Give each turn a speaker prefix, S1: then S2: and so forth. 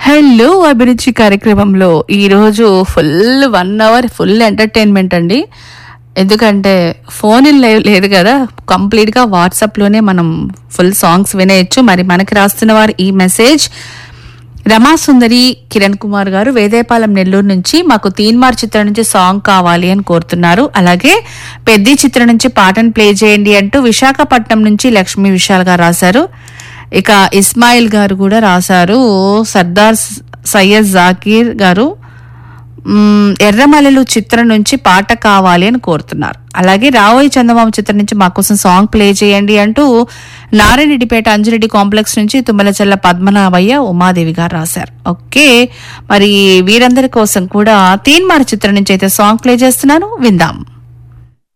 S1: hello అభిరుచి కార్యక్రమంలో ఈరోజు full one hour full entertainment అండి ఎందుకంటే ఫోన్ ఇన్ లైవ్ లేదు కదా కంప్లీట్గా వాట్సాప్లోనే మనం ఫుల్ సాంగ్స్ వినేయచ్చు మరి మనకి రాస్తున్న వారు ఈ మెసేజ్ రమాసుందరి కిరణ్ కుమార్ గారు వేదేపాలెం నెల్లూరు నుంచి మాకు తీన్మార్ చిత్రం నుంచి సాంగ్ కావాలి అని కోరుతున్నారు అలాగే పెద్ది చిత్రం నుంచి పాటను ప్లే చేయండి అంటూ విశాఖపట్నం నుంచి లక్ష్మీ విశాల్ గారు రాశారు ఇక ఇస్మాయిల్ గారు కూడా రాశారు సర్దార్ స- సయ్యద్ జాకీర్ గారు మ్మ్, ఎర్రమల్లెలు చిత్రం నుంచి పాట కావాలి అని కోరుతున్నారు అలాగే రావోయి చందమామ చిత్రం నుంచి మా కోసం సాంగ్ ప్లే చేయండి అంటూ నారాయణరెడ్డిపేట అంజిరెడ్డి కాంప్లెక్స్ నుంచి తుమ్మలచెల్ల పద్మనాభయ్య ఉమాదేవి గారు రాశారు ఓకే మరి వీరందరి కోసం కూడా తీన్మార్ చిత్రం నుంచి అయితే సాంగ్ ప్లే చేస్తున్నాను విందాం